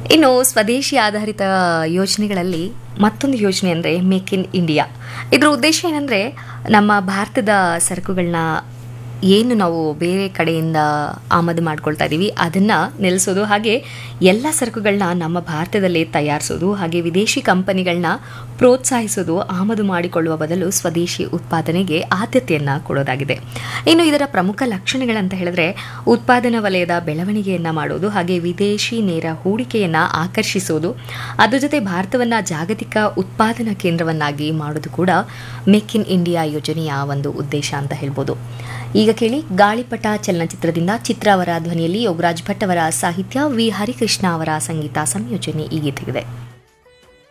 ಇನ್ನು ಸ್ವದೇಶಿ ಆಧಾರಿತ ಯೋಜನೆಗಳಲ್ಲಿ ಮತ್ತೊಂದು ಯೋಜನೆ ಅಂದರೆ ಮೇಕ್ ಇನ್ ಇಂಡಿಯಾ ಇದರ ಉದ್ದೇಶ ಏನಂದರೆ ನಮ್ಮ ಭಾರತದ ಸರಕುಗಳನ್ನ ಏನು ನಾವು ಬೇರೆ ಕಡೆಯಿಂದ ಆಮದು ಮಾಡ್ಕೊಳ್ತಾ ಇದ್ದೀವಿ ಅದನ್ನು ನಿಲ್ಲಿಸೋದು ಹಾಗೆ ಎಲ್ಲ ಸರಕುಗಳನ್ನ ನಮ್ಮ ಭಾರತದಲ್ಲೇ ತಯಾರಿಸೋದು ಹಾಗೆ ವಿದೇಶಿ ಕಂಪನಿಗಳನ್ನ ಪ್ರೋತ್ಸಾಹಿಸೋದು ಆಮದು ಮಾಡಿಕೊಳ್ಳುವ ಬದಲು ಸ್ವದೇಶಿ ಉತ್ಪಾದನೆಗೆ ಆದ್ಯತೆಯನ್ನು ಕೊಡೋದಾಗಿದೆ ಇನ್ನು ಇದರ ಪ್ರಮುಖ ಲಕ್ಷಣಗಳಂತ ಹೇಳಿದ್ರೆ ಉತ್ಪಾದನಾ ವಲಯದ ಬೆಳವಣಿಗೆಯನ್ನು ಮಾಡೋದು ಹಾಗೆ ವಿದೇಶಿ ನೇರ ಹೂಡಿಕೆಯನ್ನು ಆಕರ್ಷಿಸೋದು ಅದ್ರ ಜೊತೆ ಭಾರತವನ್ನು ಜಾಗತಿಕ ಉತ್ಪಾದನಾ ಕೇಂದ್ರವನ್ನಾಗಿ ಮಾಡೋದು ಕೂಡ ಮೇಕ್ ಇನ್ ಇಂಡಿಯಾ ಯೋಜನೆಯ ಒಂದು ಉದ್ದೇಶ ಅಂತ ಹೇಳ್ಬೋದು ಈಗ ಕೇಳಿ ಗಾಳಿಪಟ ಚಲನಚಿತ್ರದಿಂದ ಚಿತ್ರ ಅವರ ಧ್ವನಿಯಲ್ಲಿ ಯೋಗರಾಜ್ ಭಟ್ ಅವರ ಸಾಹಿತ್ಯ ವಿ ಹರಿಕೃಷ್ಣ ಅವರ ಸಂಗೀತ ಸಂಯೋಜನೆ ಈ ಗೀತೆಗಿದೆ